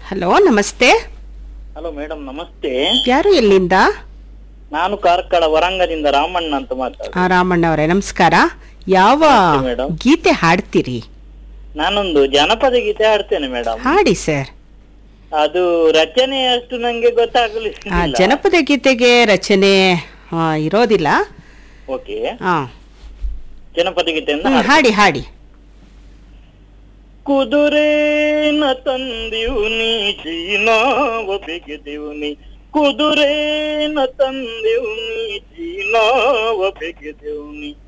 Hello ನಮಸ್ತೆ hello madam ನಮಸ್ತೆ ಯಾರು ಎಲ್ಲಿಂದ ನಾನು ಕಾರ್ಕಳ ವರಂಗದಿಂದ ರಾಮಣ್ಣ ಅಂತ ಮಾತಾಡುದು ಆ, ರಾಮಣ್ಣ ಅವರೇ ನಮಸ್ಕಾರ ಯಾವ ನಮಸ್ತೆ ಮೇಡಮ್. ಗೀತೆ ಹಾಡ್ತೀರಿ ನಾನೊಂದು ಜನಪದ ಗೀತೆ ಹಾಡ್ತೇನೆ ಮೇಡಮ್ ಹಾಡಿ ಸರ್ ಅದು ರಚನೆ ಅಷ್ಟು ನಂಗೆ ಆ, ಗೊತ್ತಾಗಲಿಲ್ಲ ಜನಪದ ಗೀತೆಗೆ ರಚನೆ ಆ, ಇರೋದಿಲ್ಲ ಓಕೆ ಆ, ಜನಪದ ಗೀತೆಯಿಂದ ಹ್ಮ್, ಹಾಡ್ತೇನೆ. ಹಾಡಿ ಹಾಡಿ ಕುದುರೇನ ತಂದಿವು ನೀ ಚೀನಾವ ಬೆಗೆದೆವು ನೀ ಕುದುರೇನ ತಂದೆವು ನೀ ಚೀನಾವ ಬೆಗೆದೆವು ನೀ